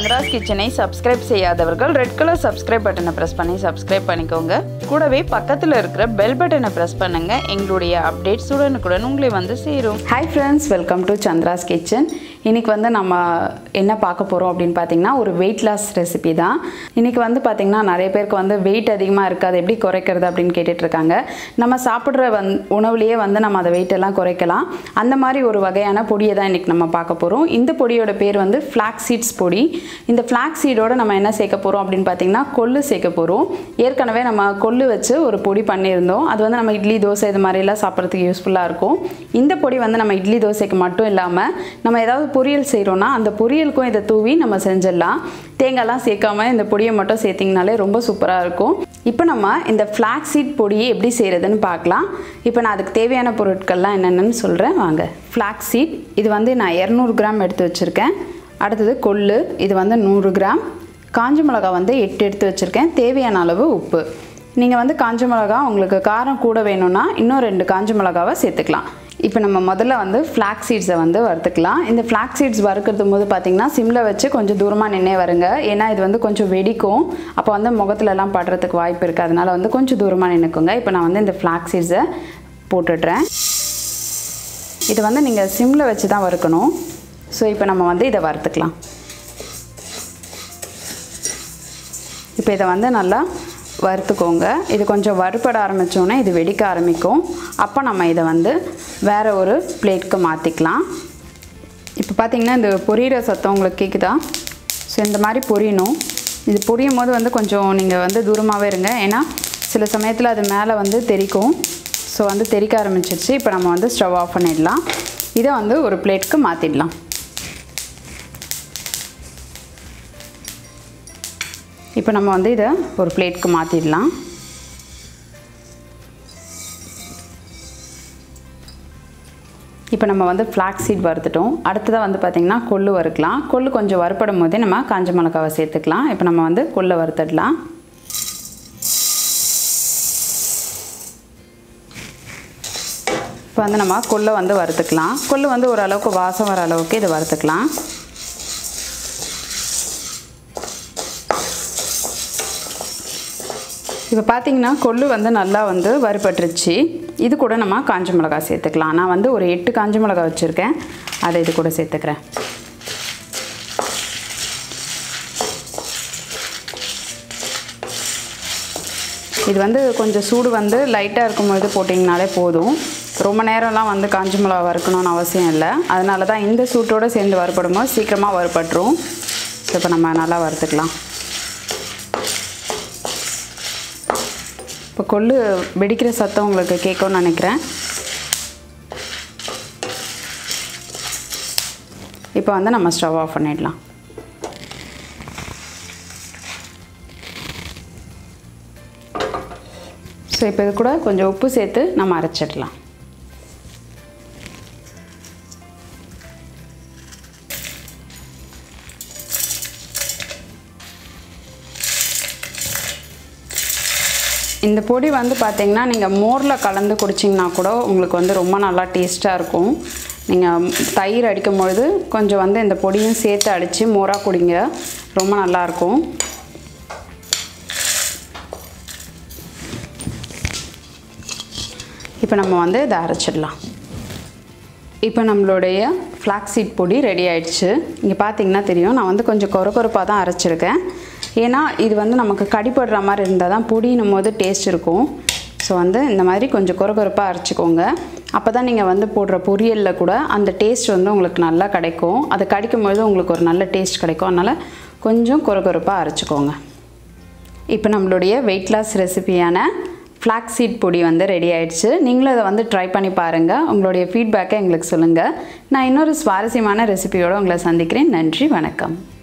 சந்திராஸ் கிச்சனை சப்ஸ்கிரைப் செய்யாதவர்கள் red colour subscribe பட்டனை ப்ரெஸ் பண்ணி சப்ஸ்கிரைப் பண்ணிக்கோங்க கூடவே பக்கத்தில் இருக்கிற பெல் பட்டனை ப்ரெஸ் பண்ணுங்க எங்களுடைய அப்டேட்ஸ் உடனுக்குடன் உங்களை வந்து சேரும் hi friends welcome to Chandra's kitchen இன்னைக்கு வந்து நம்ம என்ன பார்க்க போகிறோம் அப்படின்னு பார்த்தீங்கன்னா ஒரு வெயிட் லாஸ் ரெசிபி தான் இன்னைக்கு வந்து பார்த்தீங்கன்னா நிறைய பேருக்கு வந்து வெயிட் அதிகமாக இருக்குது அதை எப்படி குறைக்கிறது அப்படின்னு கேட்டுட்டு இருக்காங்க நம்ம சாப்பிட்ற வந் உணவுலேயே வந்து நம்ம அதை weight எல்லாம் குறைக்கலாம் அந்த மாதிரி ஒரு வகையான பொடியை தான் இன்னைக்கு நம்ம பார்க்க போகிறோம் இந்த பொடியோட பேர் வந்து ஃப்ளாக் சீட்ஸ் பொடி இந்த ஃப்ளாக் சீடோட நம்ம என்ன சேர்க்க போகிறோம் அப்படின்னு பார்த்தீங்கன்னா கொள்ளு சேர்க்க போகிறோம் ஏற்கனவே நம்ம கொள்ளு வச்சு ஒரு பொடி பண்ணியிருந்தோம் அது வந்து நம்ம இட்லி தோசை இது மாதிரிலாம் சாப்பிட்றதுக்கு யூஸ்ஃபுல்லாக இருக்கும் இந்த பொடி வந்து நம்ம இட்லி தோசைக்கு மட்டும் இல்லாமல் நம்ம ஏதாவது பொரியல் செய்கிறோன்னா அந்த பொரியலுக்கும் இதை தூவி நம்ம செஞ்சிடலாம் தேங்காய்லாம் சேர்க்காம இந்த பொடியை மட்டும் சேர்த்திங்கனாலே ரொம்ப சூப்பராக இருக்கும் இப்போ நம்ம இந்த ஃப்ளாக் சீட் பொடியை எப்படி செய்கிறதுன்னு பார்க்கலாம் இப்போ நான் அதுக்கு தேவையான பொருட்கள்லாம் என்னென்னு சொல்கிறேன் வாங்க ஃப்ளாக் சீட் இது வந்து நான் இரநூறு கிராம் எடுத்து வச்சுருக்கேன் அடுத்தது கொள்ளு இது வந்து நூறு கிராம் காஞ்ச மிளகா வந்து எட்டு எடுத்து வச்சுருக்கேன் தேவையான அளவு உப்பு நீங்கள் வந்து காஞ்ச மிளகா உங்களுக்கு காரம் கூட வேணும்னா இன்னும் ரெண்டு காஞ்ச மிளகாவை சேர்த்துக்கலாம் இப்போ நம்ம முதல்ல வந்து ஃப்ளாக் சீட்ஸை வந்து வறுத்துக்கலாம் இந்த ஃப்ளாக் சீட்ஸ் வறுக்கிறது போது பார்த்திங்கன்னா சிம்மில் வச்சு கொஞ்சம் தூரமாக நின்னே வருங்க ஏன்னா இது வந்து கொஞ்சம் வெடிக்கும் அப்போ வந்து முகத்துலலாம் படுறதுக்கு வாய்ப்பு இருக்குது அதனால் வந்து கொஞ்சம் தூரமாக நின்றுக்குங்க இப்போ நான் வந்து இந்த ஃப்ளாக் சீட்ஸை போட்டுடுறேன் இது வந்து நீங்கள் சிம்மில் வச்சு தான் வறுக்கணும் ஸோ இப்போ நம்ம வந்து இதை வறுத்துக்கலாம் இப்போ இதை வந்து நல்லா வறுத்துக்கோங்க இது கொஞ்சம் வறுபட ஆரம்பித்தோன்னே இது வெடிக்க ஆரம்பிக்கும் அப்போ நம்ம இதை வந்து வேறு ஒரு பிளேட்க்கு மாற்றிக்கலாம் இப்போ பார்த்தீங்கன்னா இந்த பொரியிற சத்தம் உங்களுக்கு கேட்குதா ஸோ இந்த மாதிரி பொரியணும் இது பொரியும் போது வந்து கொஞ்சம் நீங்கள் வந்து தூரமாகவே இருங்க ஏன்னா சில சமயத்தில் அது மேலே வந்து தெறிக்கும் ஸோ வந்து தெறிக்க ஆரம்பிச்சிருச்சு இப்போ நம்ம வந்து ஸ்டவ் ஆஃப் பண்ணிடலாம் இதை வந்து ஒரு பிளேட்க்கு மாற்றிடலாம் இப்போ நம்ம வந்து இதை ஒரு பிளேட்க்கு மாற்றிடலாம் இப்போ நம்ம வந்து ஃப்ளாக் சீட் வறுத்துட்டோம் அடுத்ததாக வந்து பார்த்திங்கன்னா கொள்ளு வறுக்கலாம் கொள்ளு கொஞ்சம் வறுப்படும் போதே நம்ம காஞ்ச மிளகாவை சேர்த்துக்கலாம் இப்போ நம்ம வந்து கொள்ளை வறுத்துடலாம் இப்போ வந்து நம்ம கொள்ளை வந்து வறுத்துக்கலாம் கொள்ளு வந்து ஓரளவுக்கு வாசம் வர அளவுக்கு இதை வறுத்துக்கலாம் இப்போ பார்த்தீங்கன்னா கொள்ளு வந்து நல்லா வந்து வறுபட்டுருச்சு இது கூட நம்ம காஞ்ச மிளகா சேர்த்துக்கலாம் நான் வந்து ஒரு எட்டு காஞ்ச மிளகா வச்சுருக்கேன் அதை இது கூட சேர்த்துக்கிறேன் இது வந்து கொஞ்சம் சூடு வந்து லைட்டாக இருக்கும்பொழுது போட்டிங்கனாலே போதும் ரொம்ப நேரம்லாம் வந்து காஞ்ச மிளகா வறுக்கணும்னு அவசியம் இல்லை அதனால தான் இந்த சூட்டோடு சேர்ந்து வறுபடும்போது சீக்கிரமாக வறுபட்டுரும் ஸோ இப்போ நம்ம நல்லா வறுத்துக்கலாம் இப்போ கொள்ளு வெடிக்கிற சத்தம் உங்களுக்கு கேட்கும்னு நினைக்கிறேன் இப்போ வந்து நம்ம ஸ்டவ் ஆஃப் பண்ணிடலாம் ஸோ இப்போ இது கூட கொஞ்சம் உப்பு சேர்த்து நம்ம அரைச்சிடலாம் இந்த பொடி வந்து பார்த்திங்கன்னா நீங்கள் மோரில் கலந்து குடிச்சிங்கன்னா கூட உங்களுக்கு வந்து ரொம்ப நல்லா டேஸ்ட்டாக இருக்கும் நீங்கள் தயிர் அடிக்கும் பொழுது கொஞ்சம் வந்து இந்த பொடியும் சேர்த்து அடித்து மோராக குடிங்க ரொம்ப நல்லாயிருக்கும் இப்போ நம்ம வந்து இதை அரைச்சிடலாம் இப்போ நம்மளுடைய ஃப்ளாக் சீட் பொடி ரெடி ஆயிடுச்சு இங்கே பார்த்தீங்கன்னா தெரியும் நான் வந்து கொஞ்சம் கொர கொரப்பாக தான் அரைச்சிருக்கேன் ஏன்னா இது வந்து நமக்கு கடிப்படுற மாதிரி இருந்தால் தான் பொடினும் போது டேஸ்ட் இருக்கும் ஸோ வந்து இந்த மாதிரி கொஞ்சம் கொர கொரப்பாக அரைச்சிக்கோங்க அப்போ தான் நீங்கள் வந்து போடுற பொரியலில் கூட அந்த டேஸ்ட் வந்து உங்களுக்கு நல்லா கிடைக்கும் அதை கடிக்கும் பொழுது உங்களுக்கு ஒரு நல்ல டேஸ்ட் கிடைக்கும் அதனால் கொஞ்சம் கொர கொரப்பாக அரைச்சிக்கோங்க இப்போ நம்மளுடைய வெயிட் லாஸ் ரெசிபியான ஃப்ளாக் சீட் பொடி வந்து ரெடி ஆயிடுச்சு நீங்களும் அதை வந்து ட்ரை பண்ணி பாருங்கள் உங்களுடைய ஃபீட்பேக்கை எங்களுக்கு சொல்லுங்கள் நான் இன்னொரு சுவாரஸ்யமான ரெசிபியோடு உங்களை சந்திக்கிறேன் நன்றி வணக்கம்